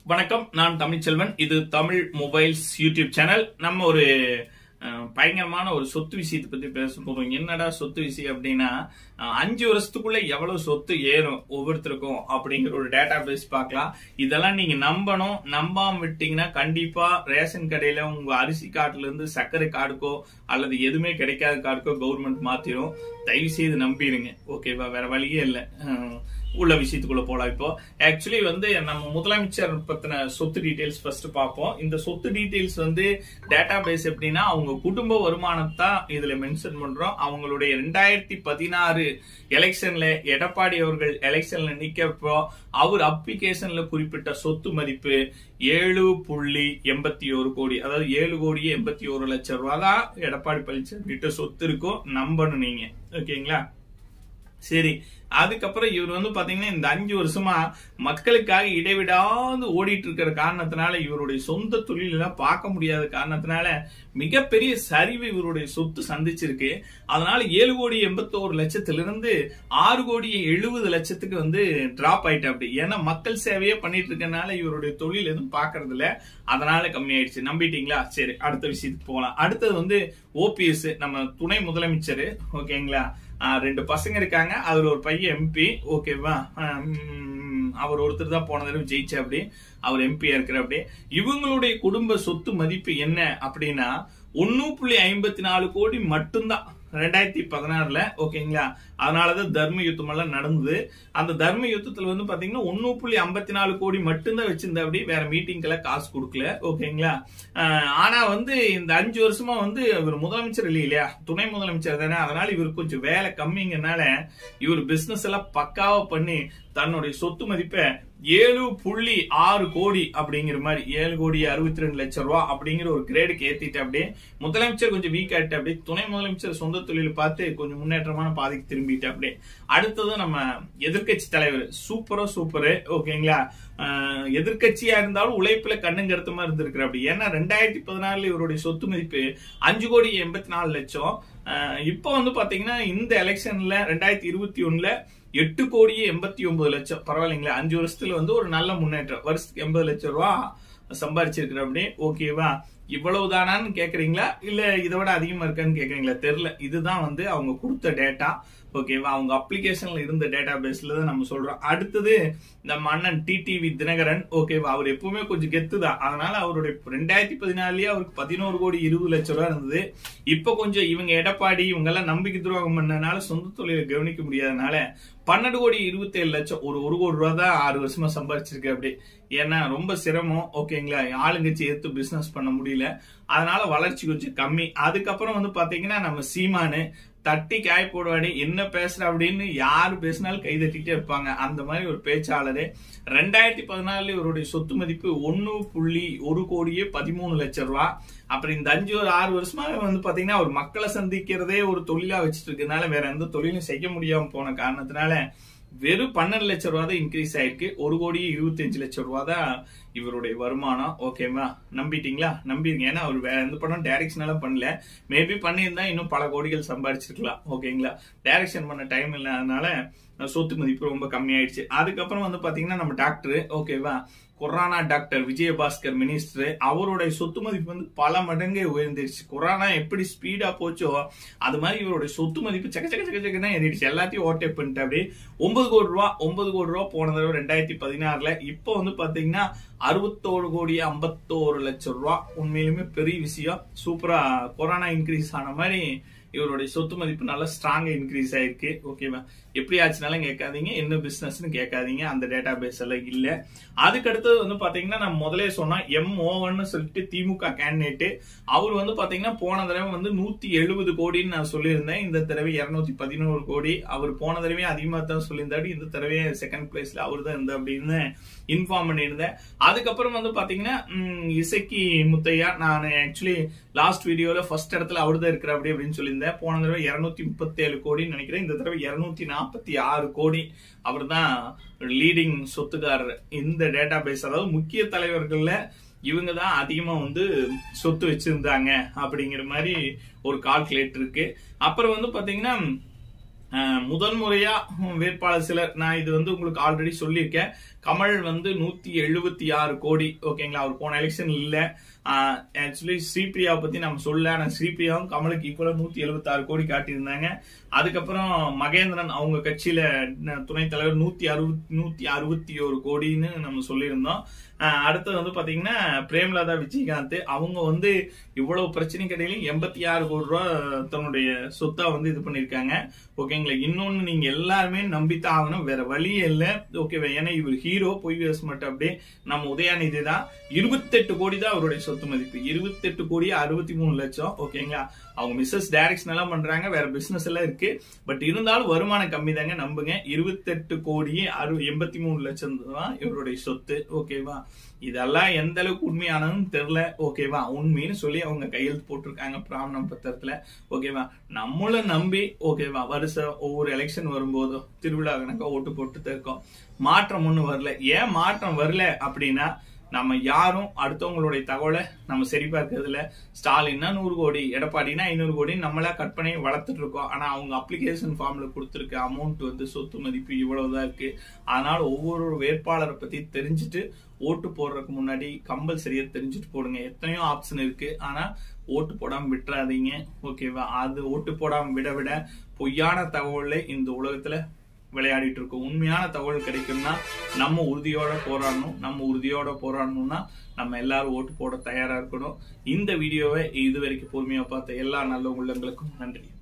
வணக்கம் நான் தமிழ்ச்செல்வன் இது தமிழ் மொபைல்ஸ் யூடியூப் சேனல் நம்ம ஒரு அஹ், பயங்கரமான ஒரு சொத்து விஷயத்தை பத்தி பேச போறோம் என்னடா சொத்து விஷயம் அப்படின்னா அஹ், அஞ்சு வருஷத்துக்குள்ள எவ்வளவு சொத்து ஏறும் ஒவ்வொருத்தருக்கும் அப்படிங்கிற ஒரு டேட்டா பேஸ் பார்க்கலாம் இதெல்லாம் நீங்க நம்பணும் நம்பாம விட்டீங்கன்னா கண்டிப்பா ரேஷன் கடையில உங்க அரிசி கார்டுல இருந்து சர்க்கரை கார்டுக்கோ அல்லது எதுவுமே கிடைக்காத கார்டுக்கோ கவர்மெண்ட் மாத்திரும் தயவு செய்து நம்பிடுங்க ஓகேவா வேற வழியே இல்லை அஹ், உள்ள விஷயத்துக்குள்ள போலாம் இப்போ ஆக்சுவலி வந்து நம்ம முதலமைச்சர் பத்தின சொத்து டீடைல்ஸ் ஃபர்ஸ்ட் பார்ப்போம் இந்த சொத்து டீடைல்ஸ் வந்து டேட்டா பேஸ் எப்படின்னா அவங்க குடும்ப வருமானத்தை இதுல மென்ஷன் பண்றோம் அவங்களுடைய ரெண்டாயிரத்தி பதினாறு எலெக்ஷன்ல எடப்பாடி அவர்கள் எலெக்ஷன்ல நிக்கப்போ அவர் அப்ளிகேஷன்ல குறிப்பிட்ட சொத்து மதிப்பு ஏழு புள்ளி எண்பத்தி ஒரு கோடி அதாவது ஏழு கோடி எண்பத்தி ஒரு லட்சம் ரூபா தான் எடப்பாடி பழனிசாமி கிட்ட சொத்து இருக்கும் நம்பணும் நீங்க ஓகேங்களா சரி அதுக்கப்புறம் இவர் வந்து பாத்தீங்கன்னா இந்த அஞ்சு வருஷமா மக்களுக்காக இடைவிடாது ஓடிட்டு இருக்கிற காரணத்தினால இவருடைய சொந்த தொழிலெல்லாம் பார்க்க முடியாத காரணத்தினால மிகப்பெரிய சரிவு இவருடைய சொத்து சந்திச்சிருக்கு அதனால ஏழு கோடி எண்பத்தோரு லட்சத்திலிருந்து ஆறு கோடி எழுபது லட்சத்துக்கு வந்து டிராப் ஆயிட்டு அப்படி ஏன்னா மக்கள் சேவையே பண்ணிட்டு இருக்கனால இவருடைய தொழில் எதுவும் பாக்குறது இல்ல அதனால கம்மியாயிடுச்சு நம்பிட்டீங்களா சரி அடுத்த விஷயத்துக்கு போகலாம் அடுத்தது வந்து ஓபிஎஸ் நம்ம துணை முதலமைச்சர் ஓகேங்களா ஆஹ் ரெண்டு பசங்க இருக்காங்க அதுல ஒரு பையன் எம்பி ஓகேவா அவர் ஒருத்தர் தான் போன தடவை ஜெயிச்சா அப்படி அவர் எம்பியா இருக்கிற அப்படி இவங்களுடைய குடும்ப சொத்து மதிப்பு என்ன அப்படின்னா ஒன்னு புள்ளி ஐம்பத்தி நாலு கோடி மட்டும்தான் ரெண்டாயிரத்தி பதினாறுல ஓகேங்களா அதனாலதான் தர்ம யுத்தம் எல்லாம் நடந்தது அந்த தர்ம யுத்தத்துல வந்து பாத்தீங்கன்னா ஒன்னு புள்ளி ஐம்பத்தி நாலு கோடி மட்டும்தான் வச்சிருந்த அப்படி வேற மீட்டிங்கெல்லாம் காசு கொடுக்கல ஓகேங்களா ஆஹ் ஆனா வந்து இந்த அஞ்சு வருஷமா வந்து இவர் முதலமைச்சர் இல்லை இல்லையா துணை முதலமைச்சர் தானே அதனால இவருக்கு கொஞ்சம் வேலை கம்மிங்கனால இவர் பிசினஸ் எல்லாம் பக்காவா பண்ணி தன்னுடைய சொத்து மதிப்பை ஏழு புள்ளி ஆறு கோடி அப்படிங்கிற மாதிரி ஏழு கோடி அறுபத்தி ரெண்டு லட்சம் ரூபா அப்படிங்கிற ஒரு கிரேடுக்கு ஏத்திட்டு அப்படியே முதலமைச்சர் கொஞ்சம் வீக் ஆயிட்டு அப்படியே துணை முதலமைச்சர் சொந்த தொழில் பார்த்து கொஞ்சம் முன்னேற்றமான பாதைக்கு திரும்பிட்டு அப்படியே அடுத்தது நம்ம எதிர்க்கட்சி தலைவர் சூப்பரோ சூப்பரு ஓகேங்களா ஆஹ் எதிர்க்கட்சியா இருந்தாலும் உழைப்புல கண்ணுங்கருத்தமா இருந்திருக்கிற அப்படி ஏன்னா ரெண்டாயிரத்தி பதினாலுல இவருடைய சொத்து மதிப்பு அஞ்சு கோடி எண்பத்தி நாலு லட்சம் ஆஹ் இப்போ வந்து பாத்தீங்கன்னா இந்த எலெக்ஷன்ல ரெண்டாயிரத்தி இருபத்தி ஒண்ணுல எட்டு கோடியே எண்பத்தி ஒன்பது லட்சம் பரவாயில்லைங்களா அஞ்சு வருஷத்துல வந்து ஒரு நல்ல முன்னேற்றம் வருஷத்துக்கு எண்பது லட்சம் ரூபா சம்பாரிச்சிருக்கிற அப்படி ஓகேவா இவ்வளவு தானான்னு கேக்குறீங்களா இல்ல இதை விட அதிகமா இருக்கான்னு கேக்குறீங்களா தெரியல இதுதான் வந்து அவங்க கொடுத்த டேட்டா ஓகேவா அவங்க அப்ளிகேஷன்ல இருந்த டேட்டா பேஸ்ல தான் நம்ம சொல்றோம் அடுத்தது நம்ம அண்ணன் டிடிவி தினகரன் ஓகேவா அவர் எப்பவுமே கொஞ்சம் கெத்து தான் அதனால அவருடைய ரெண்டாயிரத்தி பதினாலுலயே அவருக்கு பதினோரு கோடி இருபது லட்சம் ரூபா இருந்தது இப்ப கொஞ்சம் இவங்க எடப்பாடி இவங்க எல்லாம் நம்பிக்கை துரோகம் பண்ணனால சொந்த தொழிலை கவனிக்க முடியாதனால பன்னெண்டு கோடி இருபத்தி ஏழு லட்சம் ஒரு ஒரு கோடி ரூபா தான் ஆறு வருஷமா சம்பாரிச்சிருக்கு அப்படி ஏன்னா ரொம்ப சிரமம் ஓகேங்களா ஆளுங்கட்சி எடுத்து பிசினஸ் பண்ண முடியல அதனால வளர்ச்சி கொஞ்சம் கம்மி அதுக்கப்புறம் வந்து பாத்தீங்கன்னா நம்ம சீமானு தட்டி காய் போடுவாடி என்ன பேசுற அப்படின்னு யாரு பேசினாலும் கை தட்டிட்டே இருப்பாங்க அந்த மாதிரி ஒரு பேச்சாளரு ரெண்டாயிரத்தி பதினாலுல இவருடைய சொத்து மதிப்பு ஒன்னு புள்ளி ஒரு கோடியே பதிமூணு லட்சம் ரூபா அப்புறம் இந்த அஞ்சு ஒரு ஆறு வருஷமா வந்து பாத்தீங்கன்னா அவர் மக்களை சந்திக்கிறதே ஒரு தொழிலா வச்சுட்டு இருக்கனால வேற எந்த தொழிலும் செய்ய முடியாம போன காரணத்தினால வெறும் பன்னெண்டு லட்சம் ரூபா தான் இன்க்ரீஸ் ஆயிருக்கு ஒரு கோடி இருபத்தஞ்சு லட்சம் ரூபா தான் இவருடைய வருமானம் ஓகேவா நம்பிட்டீங்களா நம்பிருங்க ஏன்னா அவர் வேற எந்த படம் டைரக்ஷனால பண்ணல மேபி பண்ணியிருந்தா இன்னும் பல கோடிகள் சம்பாரிச்சிருக்கலாம் ஓகேங்களா டைரக்ஷன் பண்ண டைம் இல்லாதனால சொத்து மதிப்பு ரொம்ப கம்மியாயிடுச்சு அதுக்கப்புறம் வந்து பாத்தீங்கன்னா நம்ம டாக்டர் ஓகேவா கொரோனா டாக்டர் விஜயபாஸ்கர் மினிஸ்டர் அவருடைய சொத்து மதிப்பு வந்து பல மடங்கு உயர்ந்துருச்சு கொரோனா எப்படி ஸ்பீடா போச்சோ அது மாதிரி இவருடைய சொத்து மதிப்பு சக்க சக்க சக்க சக்கனா ஏறிடுச்சு எல்லாத்தையும் ஓவர்டேக் பண்ணிட்டு அப்படி ஒன்பது கோடி ரூபா ஒன்பது கோடி ரூபா போன தடவை ரெண்டாயிரத்தி பதினாறுல இப்போ வந்து பாத்தீங்கன்னா அறுபத்தோரு கோடி ஐம்பத்தோரு லட்சம் ரூபா உண்மையிலுமே பெரிய விஷயம் சூப்பரா கொரோனா இன்க்ரீஸ் ஆன மாதிரி இவருடைய சொத்து மதிப்பு நல்லா ஸ்ட்ராங்கா இன்க்ரீஸ் ஆயிருக்கு ஓகேவா எப்படி ஆச்சுனாலும் கேட்காதீங்க என்ன பிசினஸ்னு கேட்காதீங்க அந்த டேட்டா பேஸ் எல்லாம் இல்ல அதுக்கு அடுத்தது வந்து பாத்தீங்கன்னா நம்ம முதலே சொன்னோம் எம் ஓவன்னு சொல்லிட்டு திமுக கேண்டிடேட் அவர் வந்து பாத்தீங்கன்னா போன தடவை வந்து நூத்தி எழுபது கோடின்னு நான் சொல்லியிருந்தேன் இந்த தடவை இருநூத்தி பதினோரு கோடி அவர் போன தடவை அதிகமா தான் சொல்லியிருந்தாரு இந்த தடவை செகண்ட் பிளேஸ்ல அவர் தான் இருந்தா அப்படின்னு இன்ஃபார்ம் பண்ணியிருந்தேன் அதுக்கப்புறம் வந்து பாத்தீங்கன்னா ம், இசக்கி முத்தையா நான் ஆக்சுவலி லாஸ்ட் வீடியோல ஃபர்ஸ்ட் இடத்துல அவர் தான் இருக்கிற அப்படி அப்படின்னு சொல்லியிருந்தேன் போன தடவை இருநூத்தி முப்பத்தி ஏழு கோடின்னு நினைக்கிறேன் இந்த தடவை இருநூத்தி நாற்பத்தி ஆறு கோடி அவர் தான் லீடிங் சொத்துக்காரர் இந்த டேட்டா பேஸ் அதாவது முக்கிய தலைவர்கள்ல இவங்க தான் அதிகமா வந்து சொத்து வச்சிருந்தாங்க அப்படிங்கிற மாதிரி ஒரு கால்குலேட் இருக்கு அப்புறம் வந்து பாத்தீங்கன்னா அஹ், முதல் முறையா வேட்பாளர் சிலர் நான் இது வந்து உங்களுக்கு ஆல்ரெடி சொல்லியிருக்கேன் கமல் வந்து நூத்தி எழுபத்தி ஆறு கோடி ஓகேங்களா அவர் போன எலெக்ஷன் இல்ல ஆக்சுவலி ஸ்ரீபிரியாவை பத்தி நம்ம சொல்ல ஆனா ஸ்ரீபிரியாவும் கமலுக்கு ஈக்குவலா நூத்தி எழுபத்தி ஆறு கோடி காட்டியிருந்தாங்க அதுக்கப்புறம் மகேந்திரன் அவங்க கட்சியில ந- துணைத் தலைவர் நூத்தி அறுபத்தி நூத்தி அறுபத்தி ஒரு கோடின்னு நம்ம சொல்லியிருந்தோம் ஆஹ் அடுத்தது வந்து பாத்தீங்கன்னா பிரேமலதா விஜயகாந்த் அவங்க வந்து இவ்வளவு பிரச்சனைக்கு இடையிலும் எண்பத்தி ஆறு கோடி ரூபா தன்னுடைய சொத்தா வந்து இது பண்ணிருக்காங்க ஓகேங்களா இன்னொன்னு நீங்க எல்லாருமே நம்பித்தான் ஆகணும் வேற வழியே இல்ல ஓகேவா ஏன்னா இவர் ஹீரோ பொய் பேச மட்டும் அப்படியே நம்ம உதயாநிதி தான் இருபத்தெட்டு கோடி தான் அவருடைய சொத்து மதிப்பு இருபத்தெட்டு கோடி அறுபத்தி மூணு லட்சம் ஓகேங்களா அவங்க பிசினஸ் டைரக்ஷன் எல்லாம் பண்றாங்க வேற பிசினஸ் எல்லாம் இருக்கு பட் இருந்தாலும் வருமானம் கம்மி தாங்க நம்புங்க இருபத்தெட்டு கோடியே அறு எண்பத்தி மூணு லட்சம் தான் இவருடைய சொத்து ஓகேவா இதெல்லாம் எந்த அளவுக்கு உண்மையானதுன்னு தெரியல ஓகேவா உண்மைன்னு சொல்லி அவங்க கையெழுத்து போட்டிருக்காங்க பிராமணம் பத்திரத்துல ஓகேவா நம்மள நம்பி ஓகேவா வருஷம் ஒவ்வொரு எலெக்ஷன் வரும்போதும் திருவிழா கணக்கா ஓட்டு போட்டு இருக்கோம் மாற்றம் ஒண்ணு வரல ஏன் மாற்றம் வரல அப்படின்னா நம்ம யாரும் அடுத்தவங்களுடைய தகவலை நம்ம சரி பார்க்கறதுல ஸ்டாலின்னா நூறு கோடி எடப்பாடினா ஐநூறு கோடி நம்மளா கற்பனை வளர்த்துட்டு இருக்கோம் ஆனா அவங்க அப்ளிகேஷன் ஃபார்ம்ல கொடுத்துருக்க அமௌண்ட் வந்து சொத்து மதிப்பு இவ்வளவுதான் இருக்கு அதனால ஒவ்வொரு வேட்பாளரை பத்தி தெரிஞ்சுட்டு ஓட்டு போடுறதுக்கு முன்னாடி கம்பல்சரியா தெரிஞ்சுட்டு போடுங்க எத்தனையோ ஆப்ஷன் இருக்கு ஆனா ஓட்டு போடாம விட்டுறாதீங்க ஓகேவா அது ஓட்டு போடாம விட விட பொய்யான தகவலை இந்த உலகத்துல விளையாடிட்டு இருக்கோம் உண்மையான தகவல் கிடைக்கும்னா நம்ம உறுதியோட போராடணும் நம்ம உறுதியோட போராடணும்னா நம்ம எல்லாரும் ஓட்டு போட தயாரா இருக்கணும் இந்த வீடியோவை இது வரைக்கும் பொறுமையா பார்த்த எல்லா நல்ல உள்ளங்களுக்கும் நன்றி